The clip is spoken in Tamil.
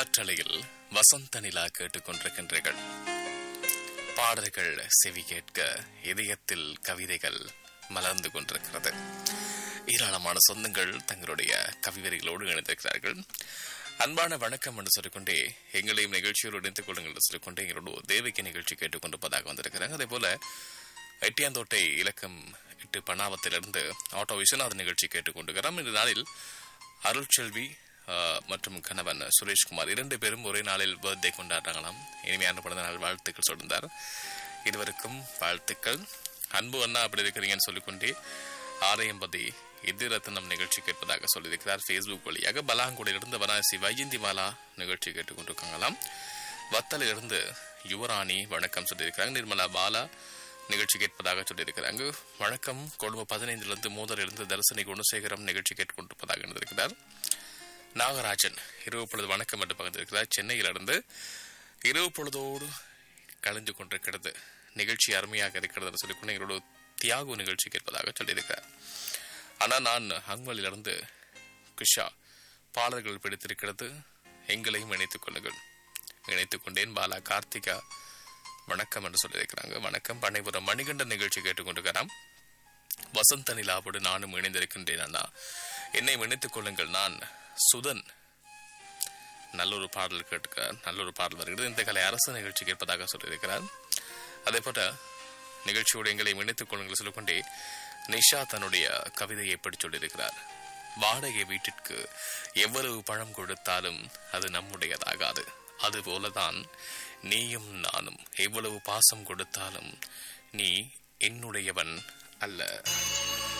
காற்றலையில் வசந்த நிலா கேட்டுக்கொண்டிருக்கின்றீர்கள் பாடல்கள் செவி கேட்க இதயத்தில் கவிதைகள் மலர்ந்து கொண்டிருக்கிறது ஏராளமான சொந்தங்கள் தங்களுடைய கவிவரிகளோடு இணைந்திருக்கிறார்கள் அன்பான வணக்கம் என்று சொல்லிக்கொண்டே எங்களையும் நிகழ்ச்சியோடு இணைத்துக் கொள்ளுங்கள் என்று சொல்லிக்கொண்டே எங்களோட தேவிக்கு நிகழ்ச்சி கேட்டுக்கொண்டிருப்பதாக வந்திருக்கிறாங்க அதே போல எட்டியாந்தோட்டை இலக்கம் எட்டு பணாவத்திலிருந்து ஆட்டோ விஸ்வநாதன் நிகழ்ச்சி கேட்டுக்கொண்டிருக்கிறோம் இந்த நாளில் அருள்செல்வி ஆஹ், மற்றும் கணவன் சுரேஷ்குமார் இரண்டு பேரும் ஒரே நாளில் பர்த்டே கொண்டாடுறாங்களாம் இனிமையான பிறந்த நாள் வாழ்த்துக்கள் சொல்லியிருந்தார் இருவருக்கும் வாழ்த்துக்கள் அன்பு அண்ணா அப்படி இருக்கிறீங்கன்னு சொல்லிக்கொண்டே ஆரையம்பதி எதிரத்னம் நிகழ்ச்சி கேட்பதாக சொல்லியிருக்கிறார் ஃபேஸ்புக் வழியாக பலாங்குடியிலிருந்து வராசி வைஜந்திமாலா நிகழ்ச்சி கேட்டுக்கொண்டிருக்காங்களாம் வத்தலிலிருந்து யுவராணி வணக்கம் சொல்லியிருக்கிறாங்க நிர்மலா பாலா நிகழ்ச்சி கேட்பதாக சொல்லியிருக்கிறாங்க வணக்கம் கொழும்பு பதினைந்திலிருந்து மூதலிருந்து தரிசனி குணசேகரம் நிகழ்ச்சி கேட்டுக்கொண்டிருப்பதாக இருந்திருக்கிறார் நாகராஜன் இரவு பொழுது வணக்கம் என்று பகிர்ந்திருக்கிறார் சென்னையிலிருந்து இரவு பொழுதோடு கலந்து கொண்டிருக்கிறது நிகழ்ச்சி அருமையாக இருக்கிறது என்று சொல்லிக்கொண்டு எங்களோட தியாகு நிகழ்ச்சி கேட்பதாக சொல்லியிருக்கிறார் ஆனால் நான் அங்மலிலிருந்து கிருஷா பாடல்கள் பிடித்திருக்கிறது எங்களையும் இணைத்துக் கொள்ளுங்கள் இணைத்துக் கொண்டேன் பாலா கார்த்திகா வணக்கம் என்று சொல்லியிருக்கிறாங்க வணக்கம் பண்ணைபுரம் மணிகண்டன் நிகழ்ச்சி கேட்டுக்கொண்டிருக்கிறான் வசந்த நிலாவோடு நானும் இணைந்திருக்கின்றேன் அண்ணா என்னை இணைத்துக் கொள்ளுங்கள் நான் சுதன் நல்ல ஒரு பாடல் கேட்க நல்ல ஒரு பாடல் வருகிறது இந்த கலை அரசு நிகழ்ச்சி கேட்பதாக சொல்லியிருக்கிறார் அதே போல நிகழ்ச்சியோடு எங்களை இணைத்துக் கொள்ளுங்கள் சொல்லிக்கொண்டே நிஷா தன்னுடைய கவிதையை எப்படி சொல்லியிருக்கிறார் வாடகை வீட்டிற்கு எவ்வளவு பழம் கொடுத்தாலும் அது நம்முடையதாகாது அதுபோலதான் நீயும் நானும் எவ்வளவு பாசம் கொடுத்தாலும் நீ என்னுடையவன் அல்ல